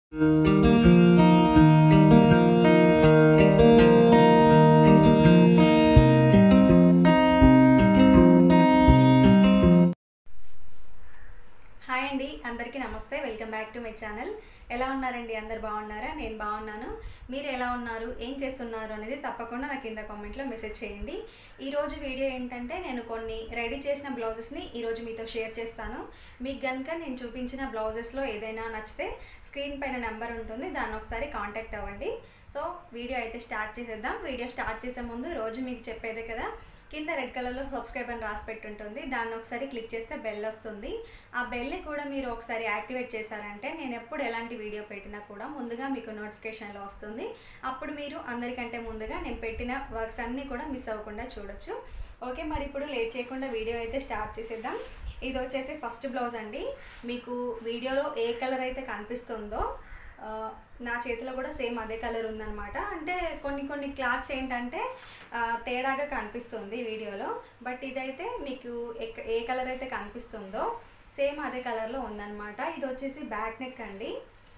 hi అండి అందరికీ నమస్తే welcome back to my channel ఎలా ఉన్నారండి అందరు బాగున్నారా నేను బాగున్నాను మీరు ఎలా ఉన్నారు ఏం చేస్తున్నారు అనేది తప్పకుండా నాకు కింద కామెంట్లో మెసేజ్ చేయండి ఈరోజు వీడియో ఏంటంటే నేను కొన్ని రెడీ చేసిన బ్లౌజెస్ని ఈరోజు మీతో షేర్ చేస్తాను మీకు కనుక నేను చూపించిన బ్లౌజెస్లో ఏదైనా నచ్చితే స్క్రీన్ పైన నెంబర్ ఉంటుంది దాన్ని ఒకసారి కాంటాక్ట్ అవ్వండి సో వీడియో అయితే స్టార్ట్ చేసేద్దాం వీడియో స్టార్ట్ చేసే ముందు రోజు మీకు చెప్పేదే కదా కింద రెడ్ కలర్లో సబ్స్క్రైబ్ అని రాసి పెట్టుంటుంది దాన్ని ఒకసారి క్లిక్ చేస్తే బెల్ వస్తుంది ఆ బెల్ని కూడా మీరు ఒకసారి యాక్టివేట్ చేశారంటే నేను ఎప్పుడు ఎలాంటి వీడియో పెట్టినా కూడా ముందుగా మీకు నోటిఫికేషన్లో వస్తుంది అప్పుడు మీరు అందరికంటే ముందుగా నేను పెట్టిన వర్క్స్ అన్నీ కూడా మిస్ అవ్వకుండా చూడొచ్చు ఓకే మరి ఇప్పుడు లేట్ చేయకుండా వీడియో అయితే స్టార్ట్ చేసేద్దాం ఇది వచ్చేసి ఫస్ట్ బ్లౌజ్ అండి మీకు వీడియోలో ఏ కలర్ అయితే కనిపిస్తుందో ఆ, నా చేతిలో కూడా సేమ్ అదే కలర్ ఉందన్నమాట అంటే కొన్ని కొన్ని క్లాత్స్ ఏంటంటే ఆ, తేడాగా కనిపిస్తుంది వీడియోలో బట్ ఇదైతే మీకు ఎక్క- ఏ కలర్ అయితే కనిపిస్తుందో సేమ్ అదే కలర్లో ఉందన్నమాట ఇది వచ్చేసి బ్యాక్ నెక్ అండి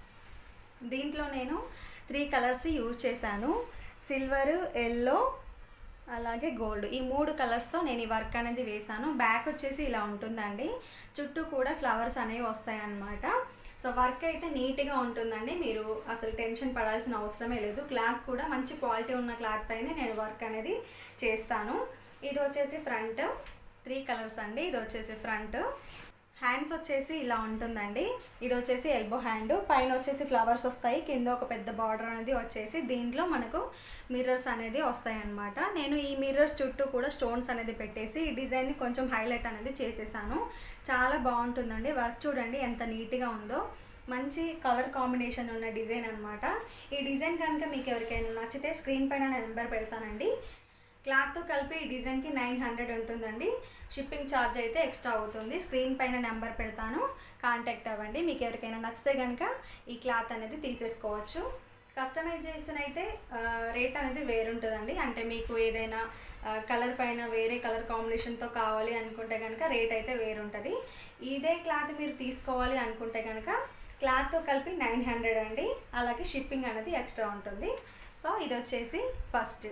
దీంట్లో నేను త్రీ కలర్స్ యూజ్ చేశాను సిల్వర్ ఎల్లో అలాగే గోల్డ్ ఈ మూడు కలర్స్తో నేను ఈ వర్క్ అనేది వేశాను బ్యాక్ వచ్చేసి ఇలా ఉంటుందండి చుట్టూ కూడా ఫ్లవర్స్ అనేవి వస్తాయి అన్నమాట సో వర్క్ అయితే నీట్గా ఉంటుందండి మీరు అసలు టెన్షన్ పడాల్సిన అవసరమే లేదు క్లాత్ కూడా మంచి క్వాలిటీ ఉన్న క్లాత్ పైన నేను వర్క్ అనేది చేస్తాను ఇది వచ్చేసి ఫ్రంట్ త్రీ కలర్స్ అండి ఇది వచ్చేసి ఫ్రంట్ హ్యాండ్స్ వచ్చేసి ఇలా ఉంటుందండి ఇది వచ్చేసి ఎల్బో హ్యాండ్ పైన వచ్చేసి ఫ్లవర్స్ వస్తాయి కింద ఒక పెద్ద బార్డర్ అనేది వచ్చేసి దీంట్లో మనకు మిర్రర్స్ అనేది వస్తాయి అన్నమాట నేను ఈ మిర్రర్స్ చుట్టూ కూడా స్టోన్స్ అనేది పెట్టేసి ఈ డిజైన్ని కొంచెం హైలైట్ అనేది చేసేసాను చాలా బాగుంటుందండి వర్క్ చూడండి ఎంత నీట్గా ఉందో మంచి కలర్ కాంబినేషన్ ఉన్న డిజైన్ అనమాట ఈ డిజైన్ కనుక మీకు ఎవరికైనా నచ్చితే స్క్రీన్ పైన నెంబర్ పెడతానండి క్లాత్తో కలిపి ఈ డిజైన్కి నైన్ హండ్రెడ్ ఉంటుందండి షిప్పింగ్ ఛార్జ్ అయితే ఎక్స్ట్రా అవుతుంది స్క్రీన్ పైన నెంబర్ పెడతాను కాంటాక్ట్ అవ్వండి మీకు ఎవరికైనా నచ్చితే కనుక ఈ క్లాత్ అనేది తీసేసుకోవచ్చు కస్టమైజేషన్ అయితే రేట్ అనేది వేరుంటుందండి అంటే మీకు ఏదైనా కలర్ పైన వేరే కలర్ కాంబినేషన్తో కావాలి అనుకుంటే కనుక రేట్ అయితే వేరుంటుంది ఇదే క్లాత్ మీరు తీసుకోవాలి అనుకుంటే కనుక క్లాత్తో కలిపి నైన్ హండ్రెడ్ అండి అలాగే షిప్పింగ్ అనేది ఎక్స్ట్రా ఉంటుంది సో ఇది వచ్చేసి ఫస్ట్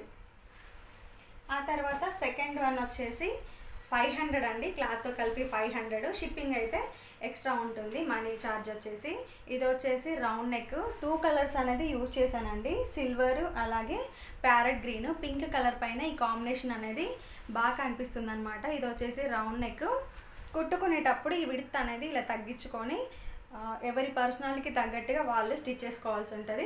ఆ తర్వాత సెకండ్ వన్ వచ్చేసి ఫైవ్ హండ్రెడ్ అండి క్లాత్తో కలిపి ఫైవ్ హండ్రెడ్ షిప్పింగ్ అయితే ఎక్స్ట్రా ఉంటుంది మనీ ఛార్జ్ వచ్చేసి ఇది వచ్చేసి రౌండ్ నెక్ టూ కలర్స్ అనేది యూజ్ చేశానండి సిల్వర్ అలాగే ప్యారెట్ గ్రీన్ పింక్ కలర్ పైన ఈ కాంబినేషన్ అనేది బాగా కనిపిస్తుంది అనమాట ఇది వచ్చేసి రౌండ్ నెక్ కుట్టుకునేటప్పుడు ఈ విడత్ అనేది ఇలా తగ్గించుకొని ఆ, ఎవరి పర్సనాలిటీకి తగ్గట్టుగా వాళ్ళు స్టిచ్ చేసుకోవాల్సి ఉంటుంది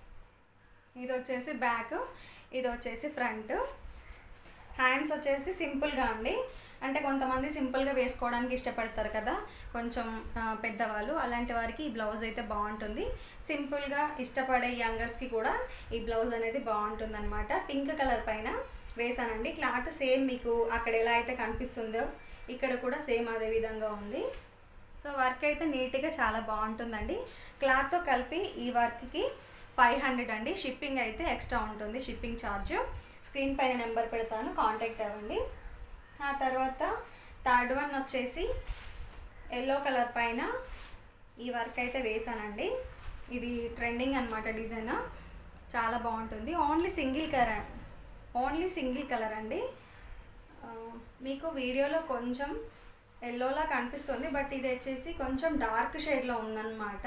ఇది వచ్చేసి బ్యాక్ ఇది వచ్చేసి ఫ్రంట్ హ్యాండ్స్ వచ్చేసి సింపుల్గా అండి అంటే కొంతమంది సింపుల్గా వేసుకోవడానికి ఇష్టపడతారు కదా కొంచెం ఆ, పెద్దవాళ్ళు అలాంటి వారికి ఈ బ్లౌజ్ అయితే బాగుంటుంది సింపుల్గా ఇష్టపడే యంగర్స్కి కూడా ఈ బ్లౌజ్ అనేది బాగుంటుంది అనమాట పింక్ కలర్ పైన వేసానండి క్లాత్ సేమ్ మీకు అక్కడ ఎలా అయితే కనిపిస్తుందో ఇక్కడ కూడా సేమ్ అదే విధంగా ఉంది సో వర్క్ అయితే నీట్గా చాలా బాగుంటుందండి క్లాత్తో కలిపి ఈ వర్క్కి ఫైవ్ హండ్రెడ్ అండి షిప్పింగ్ అయితే ఎక్స్ట్రా ఉంటుంది షిప్పింగ్ ఛార్జ్ స్క్రీన్ పైన నెంబర్ పెడతాను కాంటాక్ట్ అవ్వండి ఆ తర్వాత థర్డ్ వన్ వచ్చేసి ఎల్లో కలర్ పైన ఈ వర్క్ అయితే వేసానండి ఇది ట్రెండింగ్ అనమాట డిజైన్ చాలా బాగుంటుంది only single colour only single colour అండి ఆ, మీకు వీడియోలో కొంచెం ఎల్లోలా కనిపిస్తుంది బట్ ఇది వచ్చేసి కొంచెం డార్క్ షేడ్లో ఉందన్నమాట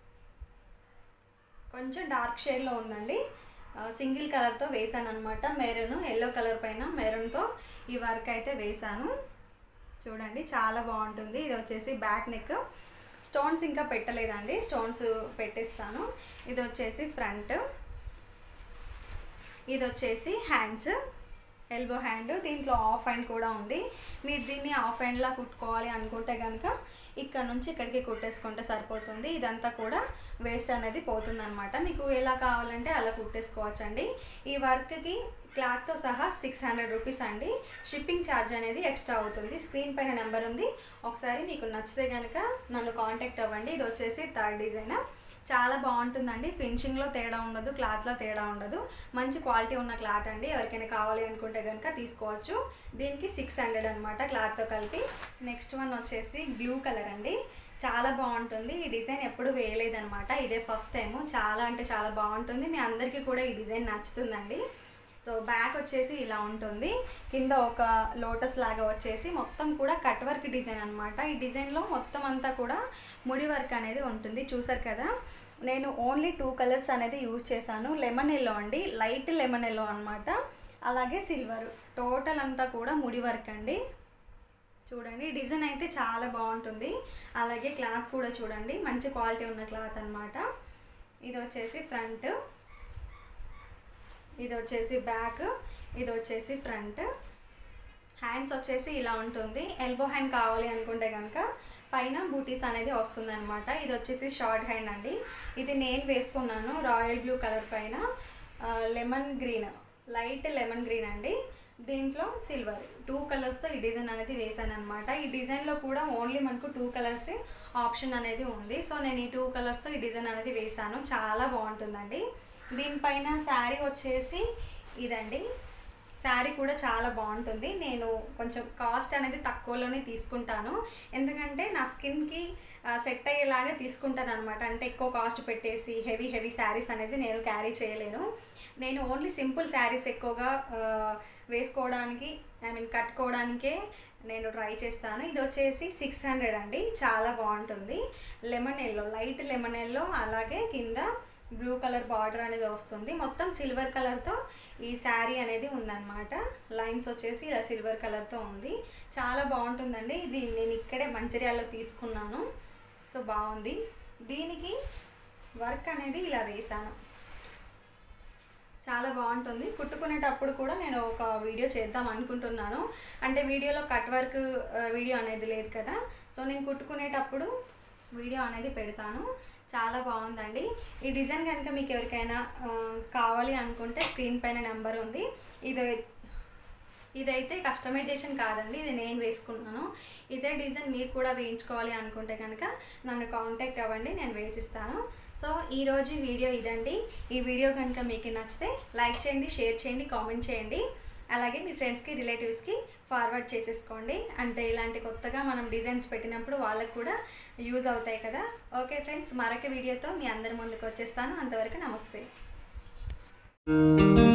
కొంచెం డార్క్ షేడ్లో ఉందండి ఆ, సింగిల్ కలర్తో వేసాను అనమాట మెరూన్ ఎల్లో కలర్ పైన మెరూన్తో ఈ వర్క్ అయితే వేసాను చూడండి చాలా బాగుంటుంది ఇది వచ్చేసి బ్యాక్ నెక్ స్టోన్స్ ఇంకా పెట్టలేదండి స్టోన్స్ పెట్టేస్తాను ఇది వచ్చేసి ఫ్రంట్ ఇది వచ్చేసి హ్యాండ్స్ ఎల్బో హ్యాండ్ దీంట్లో ఆఫ్ హ్యాండ్ కూడా ఉంది మీరు దీన్ని ఆఫ్ హ్యాండ్లా కుట్టుకోవాలి అనుకుంటే కనుక ఇక్కడ నుంచి ఇక్కడికి కుట్టేసుకుంటే సరిపోతుంది ఇదంతా కూడా వేస్ట్ అనేది పోతుంది అనమాట మీకు ఎలా కావాలంటే అలా కుట్టేసుకోవచ్చు అండి ఈ వర్క్కి క్లాత్తో సహా సిక్స్ హండ్రెడ్ రూపీస్ అండి షిప్పింగ్ ఛార్జ్ అనేది ఎక్స్ట్రా అవుతుంది స్క్రీన్ పైన నెంబర్ ఉంది ఒకసారి మీకు నచ్చితే కనుక నన్ను కాంటాక్ట్ అవ్వండి ఇది వచ్చేసి థర్డ్ డిజైన్ చాలా బాగుంటుందండి ఫినిషింగ్లో తేడా ఉండదు క్లాత్లో తేడా ఉండదు మంచి క్వాలిటీ ఉన్న క్లాత్ అండి ఎవరికైనా కావాలి అనుకుంటే కనుక తీసుకోవచ్చు దీనికి సిక్స్ హండ్రెడ్ అనమాట క్లాత్తో కలిపి నెక్స్ట్ వన్ వచ్చేసి బ్లూ కలర్ అండి చాలా బాగుంటుంది ఈ డిజైన్ ఎప్పుడు వేయలేదనమాట ఇదే ఫస్ట్ టైం చాలా అంటే చాలా బాగుంటుంది మీ అందరికీ కూడా ఈ డిజైన్ నచ్చుతుందండి సో బ్యాక్ వచ్చేసి ఇలా ఉంటుంది కింద ఒక లోటస్ లాగా వచ్చేసి మొత్తం కూడా కట్ వర్క్ డిజైన్ అనమాట ఈ డిజైన్లో మొత్తం అంతా కూడా ముడి వర్క్ అనేది ఉంటుంది చూసారు కదా నేను ఓన్లీ టూ కలర్స్ అనేది యూజ్ చేశాను లెమన్ ఎల్లో అండి లైట్ లెమన్ ఎల్లో అనమాట అలాగే సిల్వర్ టోటల్ అంతా కూడా ముడి వర్క్ అండి చూడండి డిజైన్ అయితే చాలా బాగుంటుంది అలాగే క్లాత్ కూడా చూడండి మంచి క్వాలిటీ ఉన్న క్లాత్ అనమాట ఇది వచ్చేసి ఫ్రంట్ ఇది వచ్చేసి బ్యాక్ ఇది వచ్చేసి ఫ్రంట్ హ్యాండ్స్ వచ్చేసి ఇలా ఉంటుంది ఎల్బో హ్యాండ్ కావాలి అనుకుంటే కనుక పైన బూటీస్ అనేది వస్తుంది అనమాట ఇది వచ్చేసి షార్ట్ హ్యాండ్ అండి ఇది నేను వేసుకున్నాను రాయల్ బ్లూ కలర్ పైన lemon green light lemon green అండి దీంట్లో సిల్వర్ టూ కలర్స్తో ఈ డిజైన్ అనేది వేసాను అనమాట ఈ డిజైన్లో కూడా ఓన్లీ మనకు టూ కలర్స్ ఆప్షన్ అనేది ఉంది సో నేను ఈ టూ కలర్స్తో ఈ డిజైన్ అనేది వేసాను చాలా బాగుంటుందండి దీనిపైన శారీ వచ్చేసి ఇదండి శారీ కూడా చాలా బాగుంటుంది నేను కొంచెం కాస్ట్ అనేది తక్కువలోనే తీసుకుంటాను ఎందుకంటే నా స్కిన్కి సెట్ అయ్యేలాగా తీసుకుంటాను అనమాట అంటే ఎక్కువ కాస్ట్ పెట్టేసి హెవీ హెవీ శారీస్ అనేది నేను క్యారీ చేయలేను నేను ఓన్లీ సింపుల్ శారీస్ ఎక్కువగా ఆ, వేసుకోవడానికి ఐ మీన్ కట్టుకోవడానికే నేను ట్రై చేస్తాను ఇది వచ్చేసి సిక్స్ హండ్రెడ్ అండి చాలా బాగుంటుంది lemon yellow light lemon yellow అలాగే కింద బ్లూ కలర్ బార్డర్ అనేది వస్తుంది మొత్తం సిల్వర్ కలర్తో ఈ శారీ అనేది ఉందన్నమాట లైన్స్ వచ్చేసి ఇలా సిల్వర్ కలర్తో ఉంది చాలా బాగుంటుందండి ఇది నేను ఇక్కడే మంచిర్యాలలో తీసుకున్నాను సో బాగుంది దీనికి వర్క్ అనేది ఇలా వేశాను చాలా బాగుంటుంది కుట్టుకునేటప్పుడు కూడా నేను ఒక వీడియో చేద్దాం అనుకుంటున్నాను అంటే వీడియోలో కట్ వర్క్ ఆ, వీడియో అనేది లేదు కదా సో నేను కుట్టుకునేటప్పుడు వీడియో అనేది పెడతాను చాలా బాగుందండి ఈ డిజైన్ కనుక మీకు ఎవరికైనా ఆ, కావాలి అనుకుంటే స్క్రీన్ పైన నెంబర్ ఉంది ఇది ఇదైతే కస్టమైజేషన్ కాదండి ఇది నేను వేసుకున్నాను ఇదే డిజైన్ మీరు కూడా వేయించుకోవాలి అనుకుంటే కనుక నన్ను కాంటాక్ట్ అవ్వండి నేను వేసిస్తాను సో ఈరోజు వీడియో ఇదండి ఈ వీడియో కనుక మీకు నచ్చితే లైక్ చేయండి షేర్ చేయండి కామెంట్ చేయండి అలాగే మీ ఫ్రెండ్స్కి రిలేటివ్స్కి ఫార్వర్డ్ చేసేసుకోండి అంటే ఇలాంటి కొత్తగా మనం డిజైన్స్ పెట్టినప్పుడు వాళ్ళకు కూడా యూజ్ అవుతాయి కదా ఓకే ఫ్రెండ్స్ మరొక వీడియోతో మీ అందరి ముందుకు వచ్చేస్తాను అంతవరకు నమస్తే